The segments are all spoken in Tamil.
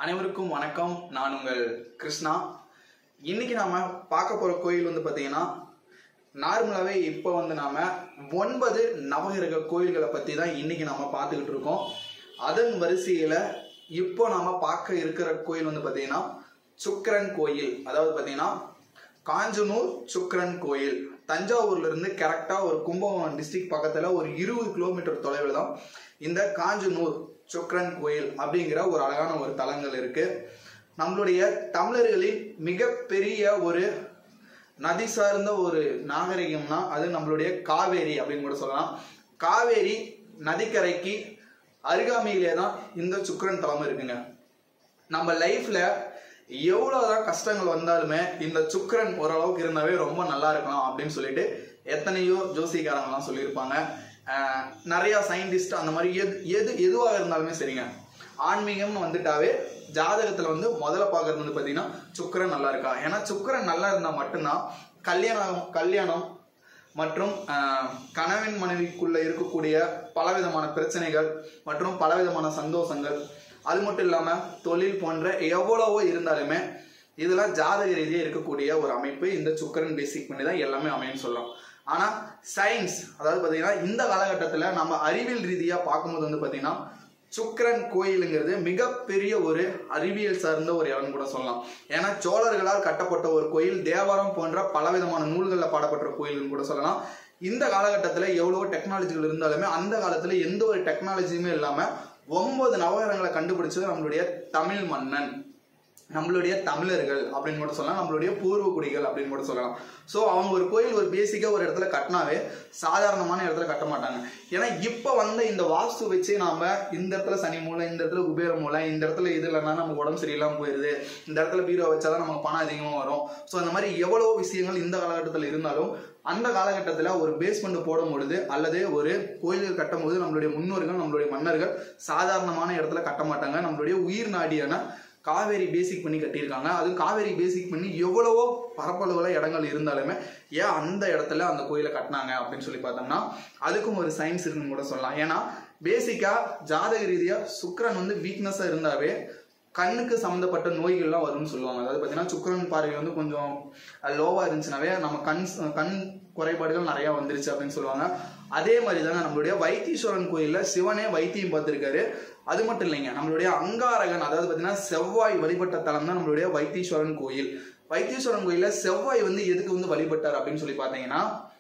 அனைவருக்கும் வணக்கம் நான் உங்கள் கிருஷ்ணா இன்னைக்கு நாம பார்க்க போற கோயில் வந்து பாத்தீங்கன்னா நார்மலாவே இப்போ வந்து நாம ஒன்பது நவகிரக கோயில்களை பத்தி தான் இன்னைக்கு நாம பார்த்துக்கிட்டு இருக்கோம் அதன் வரிசையில இப்போ நாம பார்க்க இருக்கிற கோயில் வந்து பாத்தீங்கன்னா சுக்கிரன் கோயில் அதாவது பாத்தீங்கன்னா காஞ்சனூர் சுக்கிரன் கோயில் தஞ்சாவூர்ல இருந்து கரெக்டா ஒரு கும்பகோணம் டிஸ்ட்ரிக்ட் பக்கத்துல ஒரு இருபது கிலோமீட்டர் தொலைவில் தான் இந்த காஞ்சனூர் சுக்கிரன் கோயில் அப்படிங்கிற ஒரு அழகான ஒரு தலங்கள் இருக்கு நம்மளுடைய தமிழர்களின் மிகப்பெரிய ஒரு நதி சார்ந்த ஒரு நாகரிகம்னா அது நம்மளுடைய காவேரி அப்படின்னு கூட சொல்லலாம் காவேரி நதிக்கரைக்கு அருகாமையிலே தான் இந்த சுக்கிரன் தலம் இருக்குங்க நம்ம லைஃப்ல எவ்வளவுதான் கஷ்டங்கள் வந்தாலுமே இந்த சுக்கிரன் ஓரளவுக்கு இருந்தாவே ரொம்ப நல்லா இருக்கலாம் அப்படின்னு சொல்லிட்டு எத்தனையோ ஜோசிகாரங்கெல்லாம் சொல்லியிருப்பாங்க ஆஹ் நிறைய சயின்டிஸ்ட் அந்த மாதிரி எது எது எதுவாக இருந்தாலுமே சரிங்க ஆன்மீகம்னு வந்துட்டாவே ஜாதகத்துல வந்து முதல்ல பார்க்கறது வந்து பாத்தீங்கன்னா சுக்கிரன் நல்லா இருக்கா ஏன்னா சுக்கிரன் நல்லா இருந்தா மட்டும்தான் கல்யாணம் கல்யாணம் மற்றும் ஆஹ், கணவன் மனைவிக்குள்ள இருக்கக்கூடிய பலவிதமான பிரச்சனைகள் மற்றும் பலவிதமான சந்தோஷங்கள் அது மட்டும் இல்லாம தொழில் போன்ற எவ்வளவோ இருந்தாலுமே இதெல்லாம் ஜாதக ரீதியாக இருக்கக்கூடிய ஒரு அமைப்பு இந்த சுக்கரன் பேசிக் பண்ணி தான் எல்லாமே அமையும்னு சொல்லலாம் ஆனா சயின்ஸ் அதாவது பாத்தீங்கன்னா இந்த காலகட்டத்துல நம்ம அறிவியல் ரீதியா பார்க்கும்போது வந்து பாத்தீங்கன்னா சுக்கிரன் கோயிலுங்கிறது மிகப்பெரிய ஒரு அறிவியல் சார்ந்த ஒரு இடம் கூட சொல்லலாம் ஏன்னா சோழர்களால் கட்டப்பட்ட ஒரு கோயில் தேவாரம் போன்ற பலவிதமான நூல்களில் பாடப்பட்ட கோயில்னு கூட சொல்லலாம் இந்த காலகட்டத்தில் எவ்வளவோ டெக்னாலஜிகள் இருந்தாலுமே அந்த காலத்துல எந்த ஒரு டெக்னாலஜியுமே இல்லாம ஒன்பது நவகரங்களை கண்டுபிடிச்சது நம்மளுடைய தமிழ் மன்னன் நம்மளுடைய தமிழர்கள் அப்படின்னு கூட சொல்லலாம் நம்மளுடைய பூர்வ குடிகள் அப்படின்னு கூட சொல்லலாம் ஸோ அவங்க ஒரு கோயில் ஒரு பேசிக்காக ஒரு இடத்துல கட்டினாவே சாதாரணமான இடத்துல கட்ட மாட்டாங்க ஏன்னா இப்போ வந்த இந்த வாஸ்து வச்சு நாம இந்த இடத்துல சனி மூலை இந்த இடத்துல குபேர மூலை இந்த இடத்துல இது இல்லைன்னா நமக்கு உடம்பு சரியில்லாமல் போயிடுது இந்த இடத்துல பீரோ வச்சாதான் நமக்கு பணம் அதிகமாக வரும் ஸோ அந்த மாதிரி எவ்வளவோ விஷயங்கள் இந்த காலகட்டத்தில் இருந்தாலும் அந்த காலகட்டத்தில் ஒரு பேஸ்மெண்ட் போடும் பொழுது அல்லது ஒரு கோயில்கள் கட்டும் போது நம்மளுடைய முன்னோர்கள் நம்மளுடைய மன்னர்கள் சாதாரணமான இடத்துல கட்ட மாட்டாங்க நம்மளுடைய உயிர் நாடியான காவேரி பேசிக் பண்ணி கட்டியிருக்காங்க அது காவேரி பேசிக் பண்ணி எவ்வளவோ பரப்பளவுல இடங்கள் இருந்தாலுமே ஏன் அந்த இடத்துல அந்த கோயிலை கட்டினாங்க அப்படின்னு சொல்லி பார்த்தோம்னா அதுக்கும் ஒரு சயின்ஸ் இருக்குன்னு கூட சொல்லலாம் ஏன்னா பேசிக்கா ஜாதக ரீதியா சுக்கிரன் வந்து வீக்னஸா இருந்தாவே கண்ணுக்கு சம்மந்தப்பட்ட நோய்கள்லாம் வரும்னு சொல்லுவாங்க அதாவது பார்த்தீங்கன்னா சுக்கிரன் பார்வை வந்து கொஞ்சம் லோவாக இருந்துச்சுனாவே நம்ம கண் கண் குறைபாடுகள் நிறையா வந்துருச்சு அப்படின்னு சொல்லுவாங்க அதே மாதிரி தாங்க நம்மளுடைய வைத்தீஸ்வரன் கோயிலில் சிவனே வைத்தியம் பார்த்துருக்காரு அது மட்டும் இல்லைங்க நம்மளுடைய அங்காரகன் அதாவது பார்த்தீங்கன்னா செவ்வாய் வழிபட்ட தலம் தான் நம்மளுடைய வைத்தீஸ்வரன் கோயில் வைத்தீஸ்வரன் கோயிலில் செவ்வாய் வந்து எதுக்கு வந்து வழிபட்டார் அப்படின்னு சொல்லி பார்த்தீங்கன்னா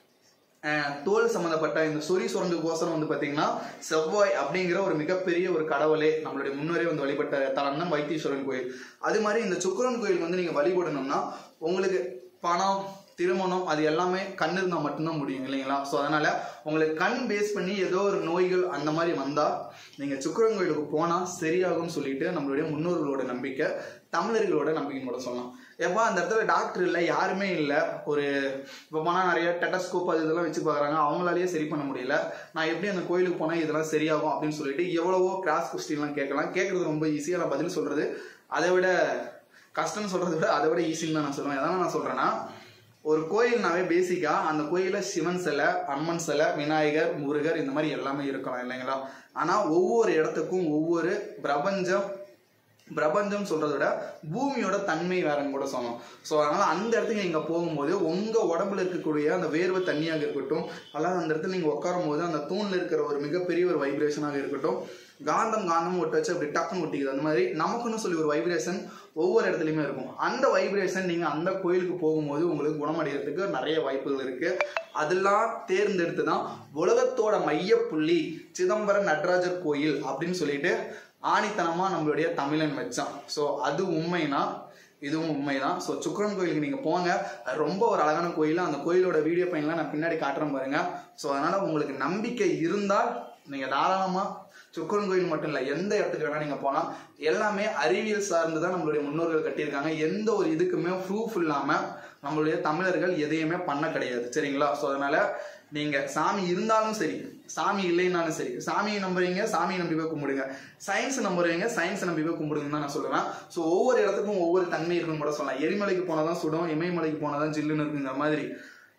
அஹ், தோல் சம்பந்தப்பட்ட இந்த சொறி சுரங்குக்கோசரம் வந்து பாத்தீங்கன்னா செவ்வாய் அப்படிங்கிற ஒரு மிகப்பெரிய ஒரு கடவுளே நம்மளுடைய முன்னரே வந்து வழிபட்ட தலம் தான் வைத்தீஸ்வரன் கோயில் அது மாதிரி இந்த சுக்கிரன் கோயில் வந்து நீங்க வழிபடணும்னா உங்களுக்கு பணம் திருமணம் அது எல்லாமே கண் இருந்தால் மட்டும்தான் முடியும் இல்லைங்களா ஸோ அதனால உங்களுக்கு கண் பேஸ் பண்ணி ஏதோ ஒரு நோய்கள் அந்த மாதிரி வந்தா நீங்க சுக்கிரன் கோயிலுக்கு போனா சரியாகும்னு சொல்லிட்டு நம்மளுடைய முன்னோர்களோட நம்பிக்கை தமிழர்களோட நம்பிக்கைன்னு கூட சொல்லலாம் எப்போ அந்த இடத்துல டாக்டர் இல்லை யாருமே இல்லை ஒரு இப்போ போனால் நிறைய டெட்டஸ்கோப் அது இதெல்லாம் வச்சு பார்க்குறாங்க அவங்களாலேயே சரி பண்ண முடியல நான் எப்படி அந்த கோயிலுக்கு போனால் இதெல்லாம் சரியாகும் அப்படின்னு சொல்லிட்டு எவ்வளவோ கிராஸ் கொஸ்டின்லாம் கேட்கலாம் கேட்குறது ரொம்ப ஈஸியாக நான் பதில் சொல்கிறது அதை விட கஷ்டம்னு சொல்கிறத விட அதை விட ஈஸின்னு தான் நான் சொல்லுவேன் எதனால் நான் சொல்கிறேன்னா ஒரு கோயில்னாவே பேசிக்கா அந்த கோயில சிவன் சிலை அம்மன் சிலை விநாயகர் முருகர் இந்த மாதிரி எல்லாமே இருக்கலாம் இல்லைங்களா ஆனா ஒவ்வொரு இடத்துக்கும் ஒவ்வொரு பிரபஞ்சம் பிரபஞ்சம் சொல்றதை விட பூமியோட தன்மை வேறன்னு கூட சொல்லணும் ஸோ அதனால அந்த இடத்துக்கு நீங்க போகும்போது உங்க உடம்புல இருக்கக்கூடிய அந்த வேர்வை தண்ணியாக இருக்கட்டும் அல்லது அந்த இடத்துல நீங்க உட்காரும் போது அந்த தூண்ல இருக்கிற ஒரு மிகப்பெரிய ஒரு வைப்ரேஷனாக இருக்கட்டும் காந்தம் காந்தம் ஒட்ட வச்சு அப்படி டக்குன்னு ஒட்டிக்குது அந்த மாதிரி நமக்குன்னு சொல்லி ஒரு வைப்ரேஷன் ஒவ்வொரு இடத்துலையுமே இருக்கும் அந்த வைப்ரேஷன் நீங்க அந்த கோயிலுக்கு போகும்போது உங்களுக்கு குணமடைகிறதுக்கு நிறைய வாய்ப்புகள் இருக்கு அதெல்லாம் தேர்ந்தெடுத்து தான் உலகத்தோட மையப்புள்ளி சிதம்பரம் நடராஜர் கோயில் அப்படின்னு சொல்லிட்டு ஆணித்தனமா நம்மளுடைய தமிழன் வச்சான் ஸோ அது உண்மைனா இதுவும் உண்மைதான் ஸோ சுக்கரன் கோயிலுக்கு நீங்கள் போங்க அது ரொம்ப ஒரு அழகான கோயில் அந்த கோயிலோட வீடியோ பையன்லாம் நான் பின்னாடி காட்டுறேன் பாருங்க ஸோ அதனால உங்களுக்கு நம்பிக்கை இருந்தால் நீங்கள் தாராளமாக சுக்கரன் கோயில் மட்டும் இல்லை எந்த இடத்துக்கு வேணால் நீங்கள் போகலாம் எல்லாமே அறிவியல் சார்ந்து தான் நம்மளுடைய முன்னோர்கள் கட்டியிருக்காங்க எந்த ஒரு இதுக்குமே ப்ரூஃப் இல்லாமல் நம்மளுடைய தமிழர்கள் எதையுமே பண்ண கிடையாது சரிங்களா ஸோ அதனால நீங்க சாமி இருந்தாலும் சரி சாமி இல்லைனாலும் சரி சாமியை நம்புறீங்க சாமியை நம்பி போய் கும்பிடுங்க சயின்ஸ் நம்புறீங்க சயின்ஸை நம்பி போய் கும்பிடுங்கன்னு தான் நான் சொல்லுவேன் ஸோ ஒவ்வொரு இடத்துக்கும் ஒவ்வொரு தன்மை இருக்குன்னு கூட சொல்லலாம் எரிமலைக்கு போனால் தான் சுடும் இமயமலைக்கு போனால் தான் ஜில்லுன்னு இருக்குங்கிற மாதிரி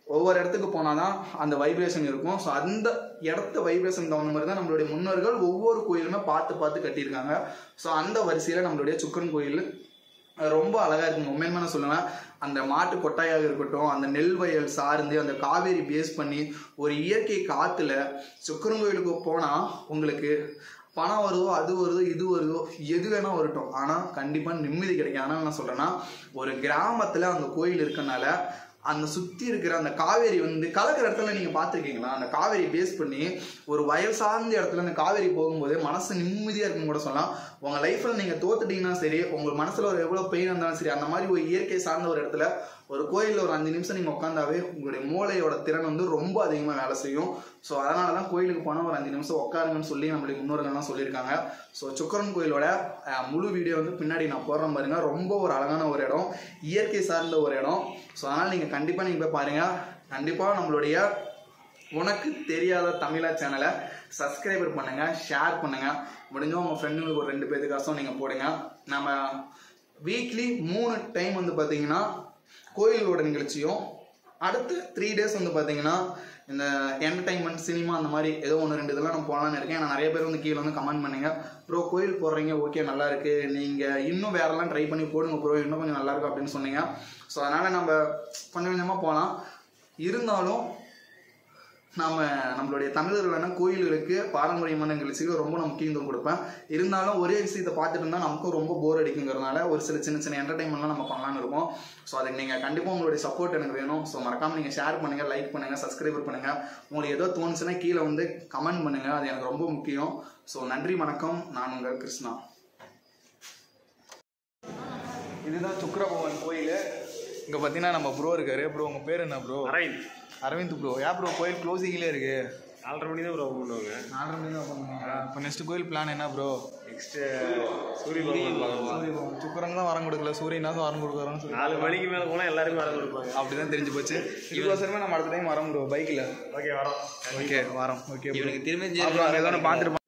ஒவ்வொரு இடத்துக்கு போனால் தான் அந்த வைப்ரேஷன் இருக்கும் ஸோ அந்த இடத்த வைப்ரேஷன் தகுந்த மாதிரி தான் நம்மளுடைய முன்னோர்கள் ஒவ்வொரு கோயிலுமே பார்த்து பார்த்து கட்டியிருக்காங்க ஸோ அந்த வரிசையில் நம்மளுடைய சுக்கரன் கோயில் ரொம்ப அழகா இருக்குங்க உண்மையுமே நான் சொல்லுவேன் அந்த மாட்டு கொட்டாயாக இருக்கட்டும் அந்த நெல் வயல் சார்ந்து அந்த காவேரி பேஸ் பண்ணி ஒரு இயற்கை காத்துல சுக்கரன் கோயிலுக்கு போனா உங்களுக்கு பணம் வருதோ அது வருதோ இது வருதோ எது வேணா வரட்டும் ஆனா கண்டிப்பா நிம்மதி கிடைக்கும் ஆனால் நான் சொல்றேன்னா ஒரு கிராமத்துல அந்த கோயில் இருக்கனால அந்த சுத்தி இருக்கிற அந்த காவேரி வந்து கலக்கிற இடத்துல நீங்க பார்த்திருக்கீங்களா அந்த காவேரி பேஸ் பண்ணி ஒரு வயல் சார்ந்த இடத்துல அந்த காவேரி போகும்போது மனசு நிம்மதியா இருக்குன்னு கூட சொல்லலாம் உங்க லைஃப்ல நீங்க தோத்துட்டீங்கன்னா சரி உங்க மனசுல ஒரு எவ்வளவு பெயின் இருந்தாலும் சரி அந்த மாதிரி ஒரு இயற்கை சார்ந்த ஒரு இடத்துல ஒரு கோயில்ல ஒரு அஞ்சு நிமிஷம் நீங்க உட்காந்தாவே உங்களுடைய மூளையோட திறன் வந்து ரொம்ப அதிகமா வேலை செய்யும் ஸோ அதனால தான் கோயிலுக்கு போனால் ஒரு அஞ்சு நிமிஷம் உட்காருங்கன்னு சொல்லி நம்மளுடைய முன்னோர்கள்லாம் சொல்லியிருக்காங்க ஸோ சுக்கரன் கோயிலோட அஹ், முழு வீடியோ வந்து பின்னாடி நான் போடுறேன் பாருங்க ரொம்ப ஒரு அழகான ஒரு இடம் இயற்கை சார்ந்த ஒரு இடம் ஸோ அதனால் நீங்கள் கண்டிப்பாக நீங்கள் போய் பாருங்க கண்டிப்பாக நம்மளுடைய உனக்கு தெரியாத தமிழா சேனலை சப்ஸ்கிரைபர் பண்ணுங்க ஷேர் பண்ணுங்க முடிஞ்சோ உங்க ஃப்ரெண்டுங்களுக்கு ஒரு ரெண்டு பேருக்காசும் நீங்க போடுங்க நம்ம வீக்லி மூணு டைம் வந்து பாத்தீங்கன்னா கோயிலோட நிகழ்ச்சியும் அடுத்து த்ரீ டேஸ் வந்து பாத்தீங்கன்னா இந்த என்டர்டைன்மெண்ட் சினிமா அந்த மாதிரி ஏதோ ஒன்று ரெண்டு இதெல்லாம் நான் போகலான்னு இருக்கேன் ஏன்னா நிறைய பேர் வந்து கீழே வந்து கமெண்ட் பண்ணுங்க ப்ரோ கோயில் போடுறீங்க ஓகே நல்லா இருக்கு நீங்க இன்னும் வேறெல்லாம் ட்ரை பண்ணி போடுங்க ப்ரோ இன்னும் கொஞ்சம் நல்லா இருக்கும் அப்படின்னு சொன்னீங்க ஸோ அதனால நம்ம கொஞ்சம் கொஞ்சமாக போகலாம் இருந்தாலும் நாம நம்மளுடைய தமிழர்களான கோயில்களுக்கு பாரம்பரியமான நிகழ்ச்சிக்கு ரொம்ப நான் முக்கியத்துவம் கொடுப்பேன் இருந்தாலும் ஒரே விஷயத்தை பார்த்துட்டு இருந்தால் நமக்கும் ரொம்ப போர் அடிக்குங்கிறதுனால ஒரு சில சின்ன சின்ன என்டர்டைன்மெண்ட்லாம் நம்ம பண்ணலாம்னு இருக்கோம் ஸோ அதுக்கு நீங்கள் கண்டிப்பாக உங்களுடைய சப்போர்ட் எனக்கு வேணும் ஸோ மறக்காம நீங்கள் ஷேர் பண்ணுங்கள் லைக் பண்ணுங்கள் சப்ஸ்கிரைபர் பண்ணுங்கள் உங்களுக்கு ஏதோ தோணுச்சுன்னா கீழே வந்து கமெண்ட் பண்ணுங்கள் அது எனக்கு ரொம்ப முக்கியம் ஸோ நன்றி வணக்கம் நான் உங்கள் கிருஷ்ணா இதுதான் சுக்கரபவன் கோயில் இங்கே பார்த்தீங்கன்னா நம்ம ப்ரோ இருக்காரு ப்ரோ உங்கள் பேர் என்ன ப்ரோ அரவிந்த் அரவிந்த் ப்ரோ ஏன் ப்ரோ கோயில் க்ளோசிங்லேயே இருக்கு நாலரை மணி தான் ப்ரோ பண்ணுவாங்க நாலரை மணி தான் பண்ணுவீங்க இப்போ நெக்ஸ்ட் கோயில் பிளான் என்ன ப்ரோ நெக்ஸ்ட் சூரிய பகவான் பார்க்கலாம் சுக்கரன் தான் வரம் கொடுக்கல சூரியனா தான் வரம் கொடுக்குறான்னு சொல்லி நாலு மணிக்கு மேலே போனால் எல்லாருமே வர கொடுப்பாங்க அப்படிதான் தெரிஞ்சு போச்சு இதுக்கோசரமே நம்ம அடுத்த டைம் வரோம் ப்ரோ பைக்கில் ஓகே வரோம் ஓகே வரோம் ஓகே இவனுக்கு திரும்ப அப்புறம் அதை பார்த்துட்டு